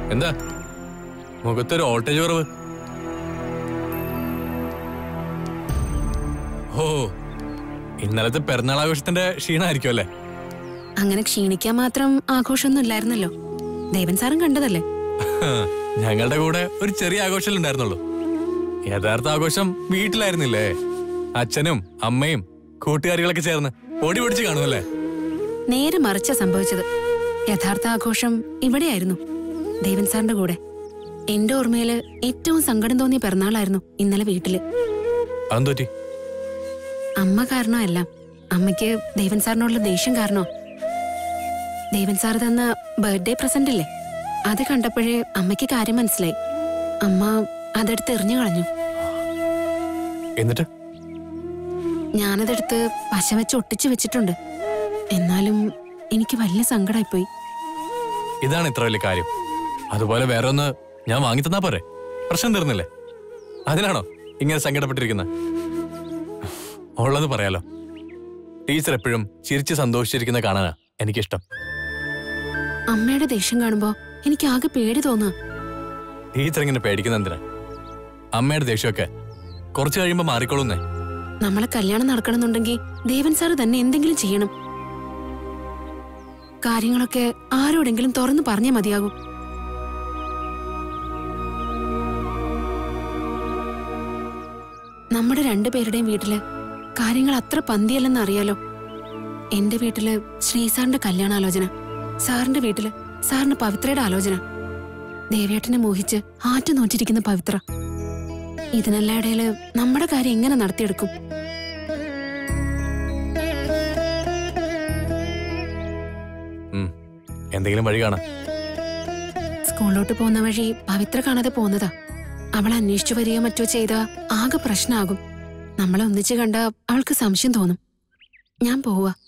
എന്താ മുഖത്തൊരു വോൾട്ടേജ് കുറവ് ഓ ഇന്നലത്തെ പെരുന്നാൾ ആഘോഷത്തിന്റെ ക്ഷീണമായിരിക്കും അല്ലേ അങ്ങനെ ക്ഷീണിക്കാൻ മാത്രം ആഘോഷമൊന്നും ഇല്ലായിരുന്നല്ലോ ദേവൻ സാറും കണ്ടതല്ലേ ഞങ്ങളുടെ കൂടെ ഒരു ചെറിയ ആഘോഷം ഉണ്ടായിരുന്നുള്ളൂ യഥാർത്ഥ ആഘോഷം വീട്ടിലായിരുന്നില്ലേ അച്ഛനും അമ്മയും കൂട്ടുകാരികളൊക്കെ ചേർന്ന് ഓടി പിടിച്ച് കാണുമല്ലേ നേരെ മറിച്ച സംഭവിച്ചത് യഥാർത്ഥ ആഘോഷം ഇവിടെയായിരുന്നു ദേവൻ സാറിന്റെ കൂടെ എന്റെ ഓർമ്മയില് ഏറ്റവും സങ്കടം തോന്നിയ പിറന്നാളായിരുന്നു ഇന്നലെ വീട്ടില് അതെന്തോറ്റി അമ്മ കാരണമല്ല അമ്മയ്ക്ക് ദേവൻ സാറിനോടുള്ള ദേഷ്യം കാരണോ ദേവൻ സാർ തന്ന ബർത്ത്ഡേ പ്രസന്റ് ഇല്ലേ അത് കണ്ടപ്പോഴേ അമ്മയ്ക്ക് കാര്യം മനസ്സിലായി അമ്മ അതെടുത്ത് എറിഞ്ഞു കളഞ്ഞു എന്നിട്ട് ഞാനതെടുത്ത് പശ വെച്ച് ഒട്ടിച്ചു വെച്ചിട്ടുണ്ട് എന്നാലും എനിക്ക് വലിയ സങ്കടമായിപ്പോയി ഇതാണ് ഇത്ര വലിയ കാര്യം അതുപോലെ വേറെ ഒന്ന് ഞാൻ വാങ്ങി തന്നാ പോരെ പ്രശ്നം തീർന്നില്ലേ അതിനാണോ ഇങ്ങനെ സങ്കടപ്പെട്ടിരിക്കുന്നത് ഉള്ളത് പറയാലോ ടീച്ചർ എപ്പോഴും ചിരിച്ച് സന്തോഷിച്ചിരിക്കുന്ന കാണാനാ എനിക്കിഷ്ടം അമ്മയുടെ ദേഷ്യം കാണുമ്പോ എനിക്ക് ആകെ പേടി തോന്നുക ടീച്ചർ ഇങ്ങനെ പേടിക്കുന്ന എന്തിനാ അമ്മയുടെ ദേഷ്യമൊക്കെ കുറച്ച് കഴിയുമ്പോ മാറിക്കോളൂന്നേ നമ്മളെ കല്യാണം നടക്കണമെന്നുണ്ടെങ്കിൽ ദേവൻ സാറ് തന്നെ എന്തെങ്കിലും ചെയ്യണം കാര്യങ്ങളൊക്കെ ആരോടെങ്കിലും തുറന്നു പറഞ്ഞേ മതിയാകൂ നമ്മുടെ രണ്ടുപേരുടെയും വീട്ടില് കാര്യങ്ങൾ അത്ര പന്തിയല്ലെന്ന് അറിയാലോ എന്റെ വീട്ടില് ശ്രീസാറിന്റെ കല്യാണാലോചന സാറിന്റെ വീട്ടില് സാറിന് പവിത്രയുടെ ആലോചന ദേവേട്ടനെ മോഹിച്ച് ആറ്റു നോറ്റിരിക്കുന്ന പവിത്ര ഇതിനെല്ലാം ഇടയില് നമ്മുടെ കാര്യം എങ്ങനെ നടത്തിയെടുക്കും ഉം. എന്തെങ്കിലും വഴി കാണാം സ്കൂളിലോട്ട് പോകുന്ന വഴി പവിത്ര കാണാതെ പോകുന്നതാ അവൾ അന്വേഷിച്ചു വരികയോ മറ്റോ ചെയ്താ ആകെ പ്രശ്നമാകും നമ്മളെ ഒന്നിച്ചു കണ്ട അവൾക്ക് സംശയം തോന്നും ഞാൻ പോവാ